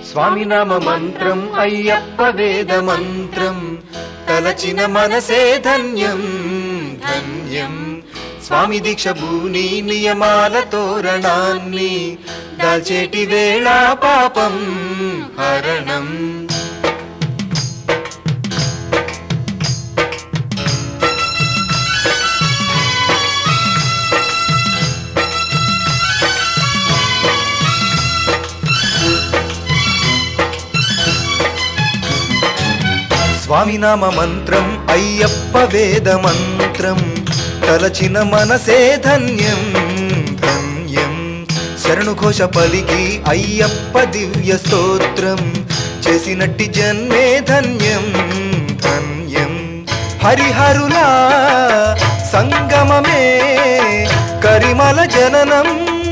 స్వామి నామ మంత్రం అయ్యప్ప వేద మంత్రం తలచిన మనసే ధన్యం ధన్యం స్వామి దీక్ష భూని నియమాల తోరణాన్ని దాల్చేటి వేళ పాపం హరణం స్వామి నామ మంత్రం అయ్యప్ప వేద మంత్రం తలచిన మనసే ధన్యం ధన్యం శరణు ఘోష పలికి అయ్యప్ప దివ్య స్తోత్రం చేసినట్టి జన్మే ధన్యం ధన్యం హరిహరులా సంగమమే కరిమల జననం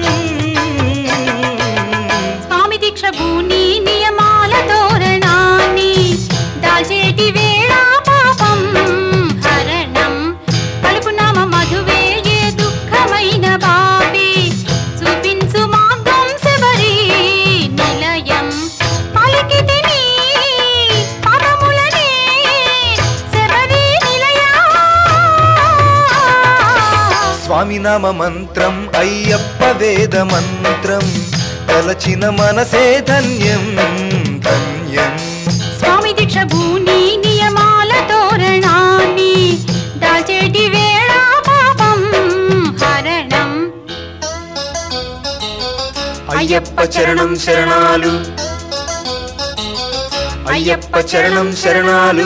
స్వామి దీక్ష భూని నియమాల తోరణాన్ని దాల్చేటి వేళ పాపం హరణం కలుపు నామ మధువే ఏ దుఃఖమైన బాపి చూపించు మార్గం శబరి నిలయం పలికితిని పదములనే శబరి నిలయా స్వామి నామ మంత్రం అయ్యప్ప వేద మంత్రం తలచిన మనసే ధన్యం ధన్యం స్వామి దీక్ష భూని నియమాల తోరణాన్ని దాల్చేటి వేళ పాపం హరణం అయ్యప్ప చరణం శరణాలు అయ్యప్ప చరణం శరణాలు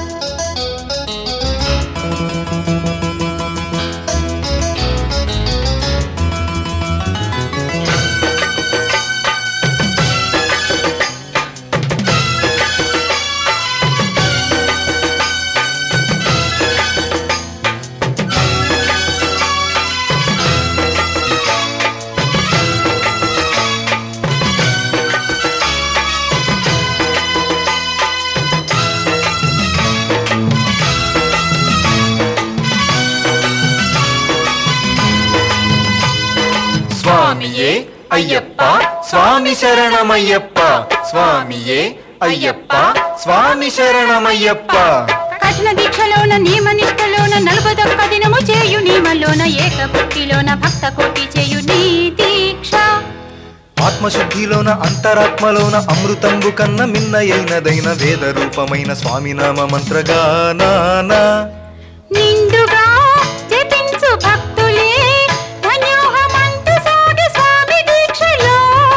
స్వామియే అయ్యప్ప స్వామి శరణమయ్యప్ప స్వామియే అయ్యప్ప స్వామి శరణమయ్యప్ప కఠిన దీక్షలోన నియమ నిష్టలోన నలుపదొక్క దినము చేయు నియమలోన ఏక భక్తిలోన భక్త కోటి చేయు నీ దీక్ష ఆత్మశుద్ధిలోన అంతరాత్మలోన అమృతంబు కన్న మిన్నయైనదైన వేద రూపమైన స్వామి నామ మంత్రగానా నిండుగా జపించు భక్తులే ధన్యోహమంటూ సాగి స్వామి దీక్షలో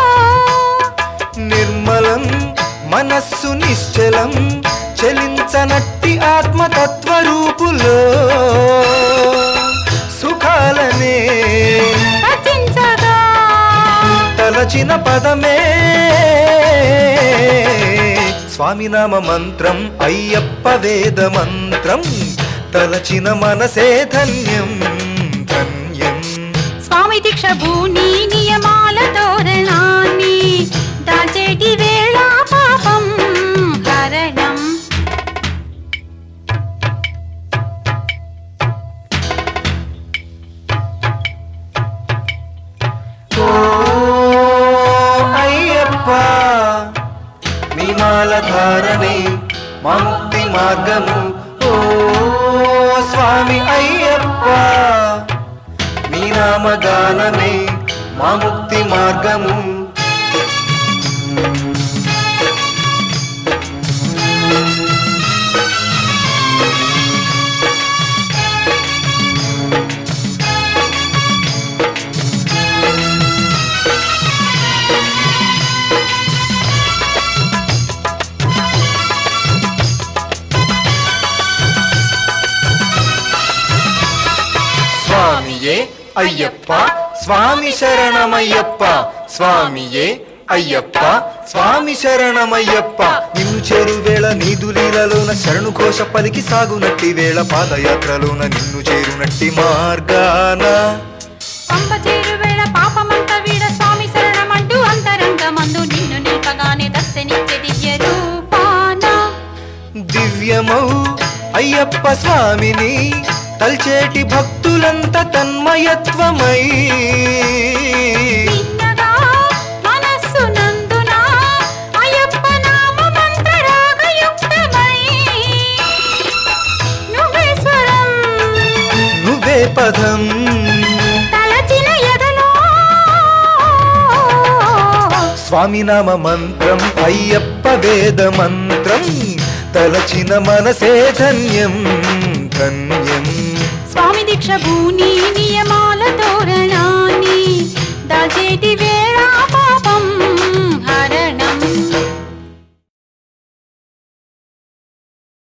నిర్మలం మనస్సు నిశ్చలం చలించనట్టి ఆత్మతత్వరూపులో సుఖాలనే రచించగా తలచిన పదమే స్వామి నామ మంత్రం అయ్యప్ప వేద మంత్రం తలచిన మనసే ధన్యం ధన్యం స్వామి దీక్ష భూని నియమాల తోరణాన్ని దాల్చేటి వేళ పాపం హరణం ఓ అయ్యప్ప మీ మాల ధారణే మా ముక్తి మార్గము ఓ స్వామి అయ్యప్ప మీ నామగానమే మా ముక్తి మార్గము స్వామియే అయ్యప్ప స్వామి శరణమయ్యప్ప స్వామియే అయ్యప్ప స్వామి శరణమయ్యప్ప నిన్ను చేరు వేళ నీదులీలలోన శరణు ఘోష పలికి సాగునట్టి వేళ పాదయాత్రలోన నిన్ను చేరునట్టి మార్గాన పంప చేరు వేళ పాపమంత వీడ స్వామి శరణమంటూ అంతరంగమందు నిన్ను నిల్పగానే దర్శనిచ్చే దివ్య రూపాన దివ్యమౌ అయ్యప్ప స్వామిని తల్చేటి భక్తులంత తన్మయత్వమై నిన్నగా మనస్సు నందున అయో పదం తలచిన ఎదలో స్వామి నామ మంత్రం అయ్యప్ప వేద మంత్రం తలచిన మనసే ధన్యం ధన్యం స్వామి దీక్ష భూని నియమాల తోరణం